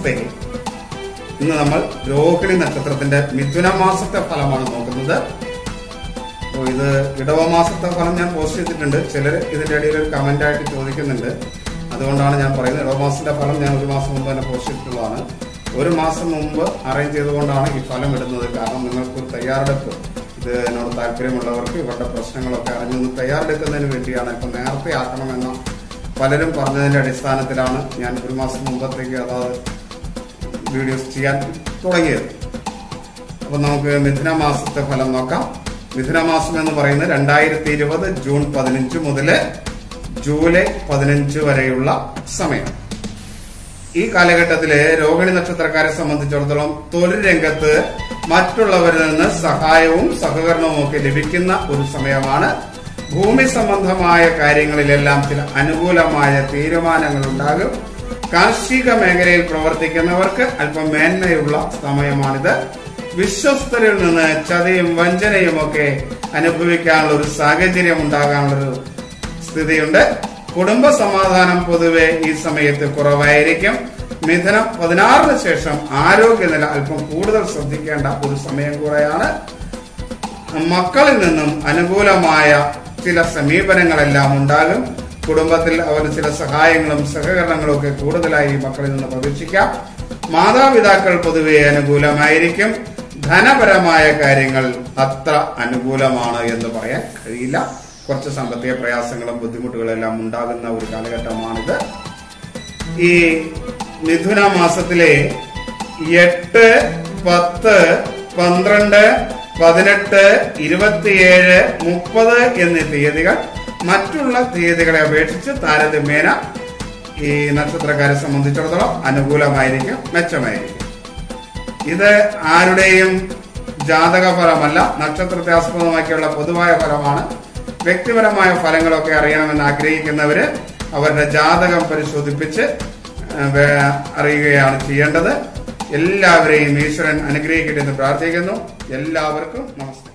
മാസത്തെ ഇന്ന് നമ്മൾ രോഹിണി നക്ഷത്രത്തിന്റെ മിഥുന മാസത്തെ ഫലമാണ് നോക്കുന്നത് അപ്പോൾ ഇത് ഇടവ മാസത്തെ ഫലം ഞാൻ പോസ്റ്റ് ചെയ്തിട്ടുണ്ട് ചിലർ ഇതിന്റെ ഇടയിൽ ഒരു കമന്റ് ആയിട്ട് ചോദിക്കുന്നുണ്ട് അതുകൊണ്ടാണ് ഞാൻ പറയുന്നത് ഇടവ മാസത്തിന്റെ ഫലം ഞാൻ ഒരു മാസം മുമ്പ് തന്നെ പോസ്റ്റ് ചെയ്തിട്ടുള്ളതാണ് ഒരു മാസം മുമ്പ് അറേഞ്ച് ചെയ്തുകൊണ്ടാണ് ഈ ഫലം ഇടുന്നത് കാരണം നിങ്ങൾക്ക് ഒരു തയ്യാറെടുപ്പ് ഇത് എന്നോട് താല്പര്യമുള്ളവർക്ക് ഇവരുടെ പ്രശ്നങ്ങളൊക്കെ അറിഞ്ഞൊന്ന് തയ്യാറെടുക്കുന്നതിന് വേണ്ടിയാണ് ഇപ്പൊ നേരത്തെ ആക്കണമെന്ന പലരും പറഞ്ഞതിന്റെ അടിസ്ഥാനത്തിലാണ് ഞാൻ ഒരു മാസം മുമ്പത്തേക്ക് അതായത് വീഡിയോസ് ചെയ്യാൻ തുടങ്ങിയത് അപ്പൊ നമുക്ക് മിഥുന മാസത്തെ ഫലം നോക്കാം മിഥുന മാസം എന്ന് പറയുന്നത് രണ്ടായിരത്തി ഇരുപത് ജൂൺ പതിനഞ്ച് മുതൽ ജൂലൈ പതിനഞ്ച് വരെയുള്ള സമയം ഈ കാലഘട്ടത്തിലെ രോഹിണി നക്ഷത്രക്കാരെ സംബന്ധിച്ചിടത്തോളം തൊഴിൽ രംഗത്ത് മറ്റുള്ളവരിൽ നിന്ന് സഹായവും സഹകരണവും ഒക്കെ ലഭിക്കുന്ന ഒരു സമയമാണ് ഭൂമി സംബന്ധമായ കാര്യങ്ങളിലെല്ലാം ചില അനുകൂലമായ തീരുമാനങ്ങൾ ഉണ്ടാകും കാർഷിക മേഖലയിൽ പ്രവർത്തിക്കുന്നവർക്ക് അല്പം മേന്മയുള്ള സമയമാണിത് വിശ്വസ്തരിൽ നിന്ന് ചതിയും വഞ്ചനയും ഒക്കെ അനുഭവിക്കാനുള്ള ഒരു സാഹചര്യം ഉണ്ടാകാനുള്ളൊരു സ്ഥിതിയുണ്ട് കുടുംബ സമാധാനം പൊതുവെ ഈ സമയത്ത് കുറവായിരിക്കും മിഥുനം പതിനാറിന് ശേഷം ആരോഗ്യനില അല്പം കൂടുതൽ ശ്രദ്ധിക്കേണ്ട ഒരു സമയം കൂടെയാണ് മക്കളിൽ നിന്നും അനുകൂലമായ ചില സമീപനങ്ങളെല്ലാം ഉണ്ടാകും കുടുംബത്തിൽ അവർ ചില സഹായങ്ങളും സഹകരണങ്ങളും ഒക്കെ കൂടുതലായി ഈ മക്കളിൽ നിന്ന് പ്രതീക്ഷിക്കാം മാതാപിതാക്കൾ പൊതുവെ അനുകൂലമായിരിക്കും ധനപരമായ കാര്യങ്ങൾ അത്ര അനുകൂലമാണ് എന്ന് പറയാൻ കഴിയില്ല കുറച്ച് സാമ്പത്തിക പ്രയാസങ്ങളും ബുദ്ധിമുട്ടുകളും എല്ലാം ഉണ്ടാകുന്ന ഒരു കാലഘട്ടമാണിത് ഈ മിഥുന മാസത്തിലെ എട്ട് പത്ത് പന്ത്രണ്ട് പതിനെട്ട് ഇരുപത്തിയേഴ് മുപ്പത് എന്നീ തീയതികൾ മറ്റുള്ള തീയതികളെ അപേക്ഷിച്ച് താരതമ്യേന ഈ നക്ഷത്രക്കാരെ സംബന്ധിച്ചിടത്തോളം അനുകൂലമായിരിക്കും മെച്ചമായിരിക്കും ഇത് ആരുടെയും ജാതക ഫലമല്ല നക്ഷത്രത്തെ ആസ്പദമാക്കിയുള്ള പൊതുവായ ഫലമാണ് വ്യക്തിപരമായ ഫലങ്ങളൊക്കെ അറിയണമെന്ന് ആഗ്രഹിക്കുന്നവര് അവരുടെ ജാതകം പരിശോധിപ്പിച്ച് ഏഹ്, വേ- അറിയുകയാണ് ചെയ്യേണ്ടത് എല്ലാവരെയും ഈശ്വരൻ അനുഗ്രഹിക്കട്ടെ എന്ന് പ്രാർത്ഥിക്കുന്നു എല്ലാവർക്കും നമസ്കാരം